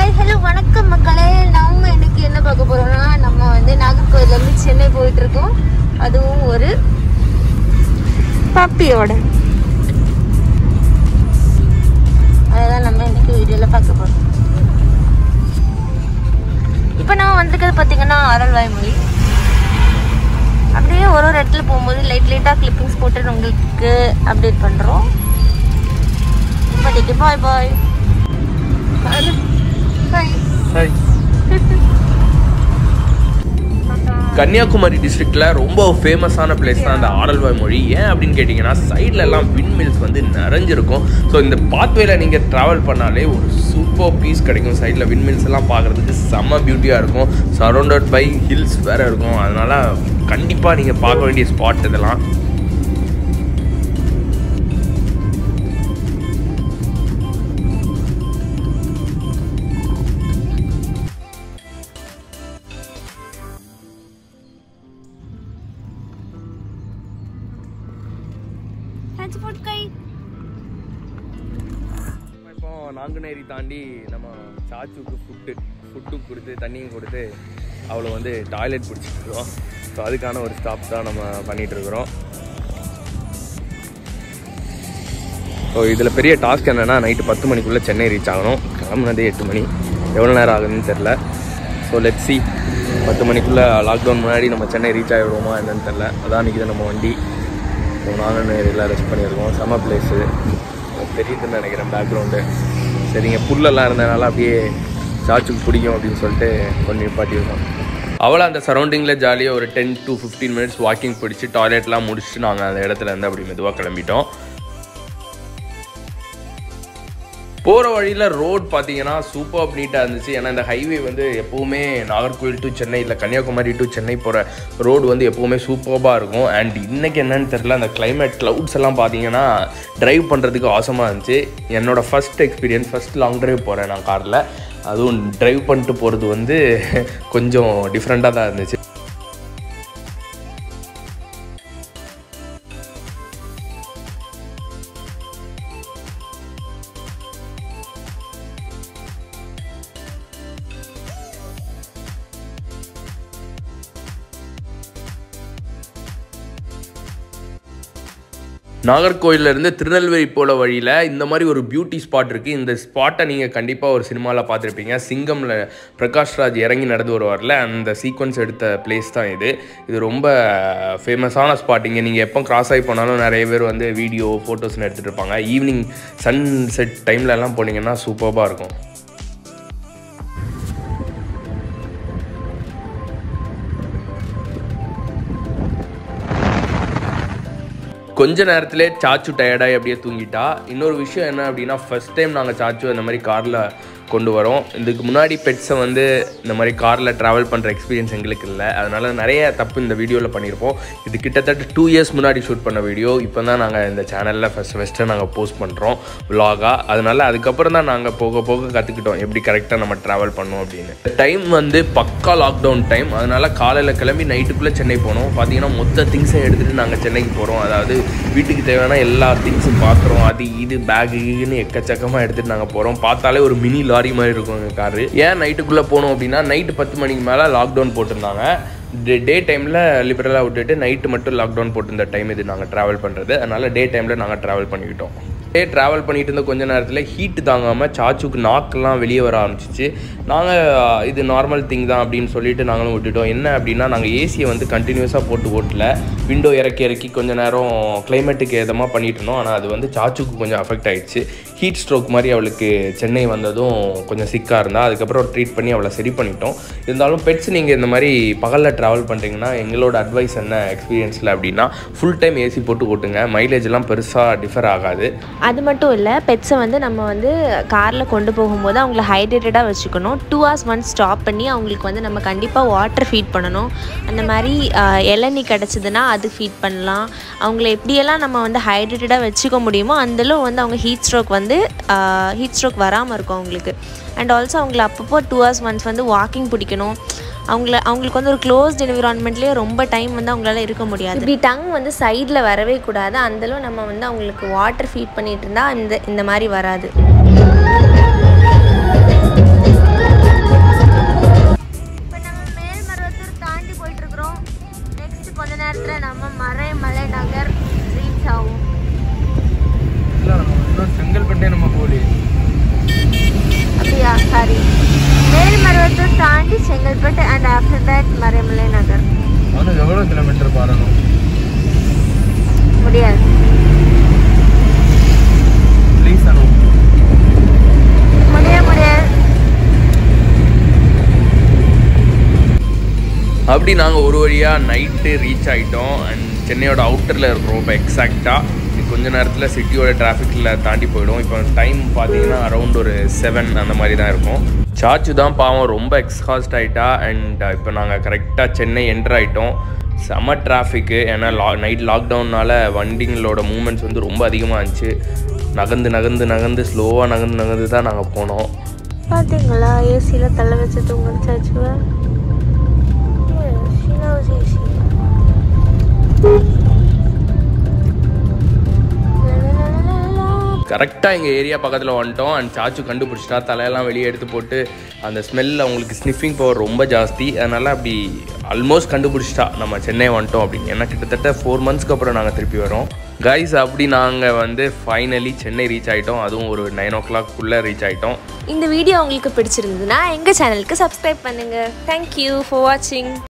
hi hello வணக்கம் மக்களே நம்ம இன்னைக்கு என்ன பார்க்க போறோம்னா நம்ம வந்து நாகர்கோவில்ல இருந்து சென்னை போயிட்டு இருக்கோம் அதுவும் ஒரு பப்பியோட அததான் நம்ம இன்னைக்கு வீடியோல பார்க்க போறோம் இப்போ நம்ம வந்திருக்கிறது பார்த்தீங்கன்னா அருள்வாய் மொழி அப்படியே ஒரு ஒரு இடத்துல போகும்போது லைட் லைட்டாக கிளிப்பிங்ஸ் போட்டு உங்களுக்கு அப்டேட் பண்ணுறோம் இப்போதைக்கு பாய் பாய் பாய் கன்னியாகுமரி டிஸ்ட்ரிக்ட்ல ரொம்ப ஃபேமஸான பிளேஸ் தான் அந்த ஆடல்வாய் மொழி ஏன் அப்படின்னு கேட்டிங்கன்னா சைடில் எல்லாம் விண்மில்ஸ் வந்து நிறைஞ்சிருக்கும் ஸோ இந்த பாத்வேல நீங்கள் ட்ராவல் பண்ணாலே ஒரு சூப்பர் பீஸ் கிடைக்கும் சைடில் விண்மில்ஸ் எல்லாம் பார்க்குறதுக்கு செம்ம பியூட்டியாக இருக்கும் சரௌண்டட் பை ஹில்ஸ் வேற இருக்கும் அதனால கண்டிப்பாக நீங்கள் பார்க்க வேண்டிய ஸ்பாட் இதெல்லாம் டிரான்ஸ்போர்ட் கை இப்போ நாங்குநேரி தாண்டி நம்ம சாச்சுக்கு ஃபுட்டு ஃபுட்டும் கொடுத்து தண்ணியும் கொடுத்து அவளை வந்து டாய்லெட் பிடிச்சிருக்கிறோம் ஸோ அதுக்கான ஒரு ஸ்டாப் தான் நம்ம பண்ணிட்டு இருக்கிறோம் ஸோ இதில் பெரிய டாஸ்க் என்னென்னா நைட்டு பத்து மணிக்குள்ளே சென்னை ரீச் ஆகணும் கிளம்புனதே எட்டு மணி எவ்வளோ நேரம் ஆகுதுன்னு தெரில ஸோ லெட் சி பத்து மணிக்குள்ளே லாக்டவுன் முன்னாடி நம்ம சென்னை ரீச் ஆகிடுவோமா என்னன்னு தெரில அதான் நிற்கிது நம்ம வண்டி ஸோ நாங்கள் நேரில் ரெஸ்ட் பண்ணியிருக்கோம் செம்ம பிளேஸு தெரியுதுன்னு நினைக்கிறேன் பேக்ரவுண்டு சரிங்க புல்லெல்லாம் இருந்ததுனால அப்படியே சாச்சுக்கு பிடிக்கும் அப்படின்னு சொல்லிட்டு கொஞ்சம் நிப்பாட்டியிருக்கோம் அவளை அந்த சரௌண்டிங்கில் ஜாலியாக ஒரு ten to fifteen minutes walking பிடிச்சி டாய்லெட்லாம் முடிச்சுட்டு நாங்கள் அந்த இடத்துல இருந்து அப்படி மெதுவாக கிளம்பிட்டோம் போகிற வழியில் ரோட் பார்த்தீங்கன்னா சூப்பர் நீட்டாக இருந்துச்சு ஏன்னா இந்த ஹைவே வந்து எப்போவுமே நாகர்கோவில் டு சென்னை இல்லை கன்னியாகுமரி டு சென்னை போகிற ரோடு வந்து எப்போவுமே சூப்பராக இருக்கும் அண்ட் இன்னைக்கு என்னன்னு தெரில அந்த climate clouds எல்லாம் பார்த்தீங்கன்னா டிரைவ் பண்ணுறதுக்கு ஆசமாக இருந்துச்சு என்னோட first experience first long drive போகிறேன் நான் காரில் அதுவும் டிரைவ் பண்ணிட்டு போகிறது வந்து கொஞ்சம் டிஃப்ரெண்ட்டாக தான் இருந்துச்சு நாகர்கோயில்ல இருந்து திருநெல்வேலி போல வழியில் இந்த மாதிரி ஒரு பியூட்டி ஸ்பாட் இருக்குது இந்த ஸ்பாட்டை நீங்கள் கண்டிப்பாக ஒரு சினிமாவில் பார்த்துருப்பீங்க சிங்கமில் பிரகாஷ் ராஜ் இறங்கி நடந்து வருவார்ல அந்த சீக்வன்ஸ் எடுத்த பிளேஸ் தான் இது இது ரொம்ப ஃபேமஸான ஸ்பாட் இங்கே நீங்கள் எப்போ கிராஸ் ஆகி போனாலும் நிறைய பேர் வந்து வீடியோ ஃபோட்டோஸ்னு எடுத்துகிட்டு இருப்பாங்க ஈவினிங் சன் செட் டைம்ல எல்லாம் போனீங்கன்னா சூப்பராக இருக்கும் கொஞ்ச நேரத்திலே சாச்சு டயர்டாகி அப்படியே தூங்கிட்டா இன்னொரு விஷயம் என்ன அப்படின்னா ஃபர்ஸ்ட் டைம் நாங்கள் சாச்சு அந்த மாதிரி காரில் கொண்டு வரோம் இதுக்கு முன்னாடி பெட்ஸை வந்து இந்த மாதிரி காரில் ட்ராவல் பண்ணுற எக்ஸ்பீரியன்ஸ் எங்களுக்கு இல்லை அதனால நிறைய தப்பு இந்த வீடியோவில் பண்ணியிருப்போம் இது கிட்டத்தட்ட டூ இயர்ஸ் முன்னாடி ஷூட் பண்ண வீடியோ இப்போ தான் நாங்கள் இந்த சேனலில் ஃபஸ்ட் ஃபஸ்ட்டு நாங்கள் போஸ்ட் பண்ணுறோம் vlog-ஆ அதனால அதுக்கப்புறம் தான் நாங்கள் போக போக கற்றுக்கிட்டோம் எப்படி கரெக்டாக நம்ம ட்ராவல் பண்ணோம் அப்படின்னு டைம் வந்து பக்கா லாக்டவுன் டைம் அதனால காலையில் கிளம்பி நைட்டுக்குள்ளே சென்னை போனோம் பார்த்தீங்கன்னா மொத்த திங்ஸை எடுத்துகிட்டு நாங்கள் சென்னைக்கு போகிறோம் அதாவது வீட்டுக்கு தேவையான எல்லா திங்ஸும் பாத்திரம் அது இது பேக்குன்னு எக்கச்சக்கமாக எடுத்துகிட்டு நாங்கள் போகிறோம் பார்த்தாலே ஒரு மினி லாரி மாதிரி இருக்கும் எங்கள் காரு ஏன் நைட்டுக்குள்ளே போனோம் அப்படின்னா நைட்டு பத்து மணிக்கு மேலே லாக்டவுன் போட்டிருந்தாங்க டே டே டைமில் லிபரலாக விட்டுட்டு நைட்டு மட்டும் லாக்டவுன் போட்டிருந்த டைம் இது நாங்கள் ட்ராவல் பண்ணுறது அதனால் டே டைமில் நாங்கள் ட்ராவல் பண்ணிக்கிட்டோம் டே ட்ராவல் பண்ணிட்டு இருந்த கொஞ்ச நேரத்தில் ஹீட்டு தாங்காமல் சாச்சுக்கு நாக்கெல்லாம் வெளியே வர ஆரம்பிச்சிச்சு நாங்கள் இது நார்மல் திங் தான் அப்படின்னு சொல்லிட்டு நாங்களும் விட்டுட்டோம் என்ன அப்படின்னா நாங்கள் ஏசியை வந்து கண்டினியூஸாக போட்டு ஓட்டல விண்டோ இறக்கி இறக்கி கொஞ்ச நேரம் கிளைமேட்டுக்கு ஏதமாக பண்ணிட்டு இருந்தோம் ஆனால் அது வந்து சாச்சுக்கு கொஞ்சம் அஃபெக்ட் ஆயிடுச்சு ஹீட் ஸ்ட்ரோக் மாதிரி அவளுக்கு சென்னை வந்ததும் கொஞ்சம் சிக்காக இருந்தால் அதுக்கப்புறம் ட்ரீட் பண்ணி அவளை சரி பண்ணிட்டோம் இருந்தாலும் பெட்ஸ் நீங்கள் இந்த மாதிரி பகலில் ட்ராவல் பண்ணுறீங்கன்னா எங்களோட அட்வைஸ் என்ன எக்ஸ்பீரியன்ஸில் அப்படின்னா ஃபுல் டைம் ஏசி போட்டு ஓட்டுங்க மைலேஜ்லாம் பெருசாக டிஃபர் ஆகாது அது மட்டும் இல்லை பெட்ஸை வந்து நம்ம வந்து காரில் கொண்டு போகும்போது அவங்கள ஹைட்ரேட்டடாக வச்சுக்கணும் டூ ஹவர்ஸ் ஒன் ஸ்டாப் பண்ணி அவங்களுக்கு வந்து நம்ம கண்டிப்பாக வாட்டர் ஃபீட் பண்ணணும் அந்த மாதிரி ஆஹ், இளநீ கிடச்சிதுன்னா அது ஃபீட் பண்ணலாம் அவங்கள எப்படியெல்லாம் நம்ம வந்து ஹைட்ரேட்டடாக வச்சுக்க முடியுமோ அந்தளவு வந்து அவங்க ஹீட் ஸ்ட்ரோக் வந்து ஹீட் ஸ்ட்ரோக் வராமல் இருக்கும் அவங்களுக்கு அண்ட் ஆல்சோ அவங்கள அப்பப்போ டூ ஹவர்ஸ் ஒன்ஸ் வந்து வாக்கிங் பிடிக்கணும் அவங்கள அவங்களுக்கு வந்து ஒரு க்ளோஸ்ட் என்விரான்மெண்ட்லேயே ரொம்ப டைம் வந்து அவங்களால இருக்க முடியாது இப்படி டங் வந்து சைடில் வரவே கூடாது அந்தளவு நம்ம வந்து அவங்களுக்கு வாட்டர் ஃபீட் பண்ணிட்டு இருந்தால் இந்த இந்த மாதிரி வராது சாரி மேல்மருவத்தூர் தாண்டி Chengalpattu and after that Maraimalai Nagar அவனுக்கு எவ்வளோ கிலோமீட்டர் பாருங்க முடியாது ப்ளீஸ் அனு முடிய முடியாது அப்படி நாங்கள் ஒரு வழியாக நைட்டு ரீச் ஆகிட்டோம் அண்ட் சென்னையோட அவுட்டரில் இருக்கிறோம் இப்போ எக்ஸாக்டாக கொஞ்ச நேரத்தில் சிட்டியோட டிராஃபிக்கில் தாண்டி போயிடும் இப்போ டைம் பார்த்தீங்கன்னா அரௌண்ட் ஒரு செவன் அந்த மாதிரி தான் இருக்கும் சார்ஜு தான் பாவம் ரொம்ப எக்ஸ்காஸ்ட் ஆகிட்டா அண்ட் இப்போ நாங்கள் கரெக்டாக சென்னை என்டர் ஆகிட்டோம் செம டிராஃபிக்கு ஏன்னா லா நைட் லாக்டவுன்னால வண்டிங்களோட மூமெண்ட்ஸ் வந்து ரொம்ப அதிகமாக இருந்துச்சு நகர்ந்து நகர்ந்து நகர்ந்து ஸ்லோவாக நகர்ந்து நகர்ந்து தான் நாங்கள் போனோம் பார்த்தீங்களா ஏசியில் தலை வச்சு தூங்கிச்சாச்சுவ ஏசி கரெக்டாக எங்கள் ஏரியா பக்கத்தில் வந்துட்டோம் அண்ட் சாச்சு கண்டுபிடிச்சிட்டா தலையெல்லாம் வெளியே எடுத்து போட்டு அந்த ஸ்மெல் அவங்களுக்கு ஸ்னிஃபிங் பவர் ரொம்ப ஜாஸ்தி அதனால் அப்படி ஆல்மோஸ்ட் கண்டுபிடிச்சிட்டா நம்ம சென்னை வந்துட்டோம் அப்படின்னு ஏன்னா கிட்டத்தட்ட ஃபோர் மந்த்ஸ்க்கு அப்புறம் நாங்கள் திருப்பி வரோம் கைஸ் அப்படி நாங்கள் வந்து ஃபைனலி சென்னை ரீச் ஆகிட்டோம் அதுவும் ஒரு நைன் ஓ கிளாக்குள்ளே ரீச் ஆகிட்டோம் இந்த வீடியோ உங்களுக்கு பிடிச்சிருந்ததுன்னா எங்கள் சேனலுக்கு சப்ஸ்கிரைப் பண்ணுங்கள் தேங்க்யூ ஃபார் வாட்சிங்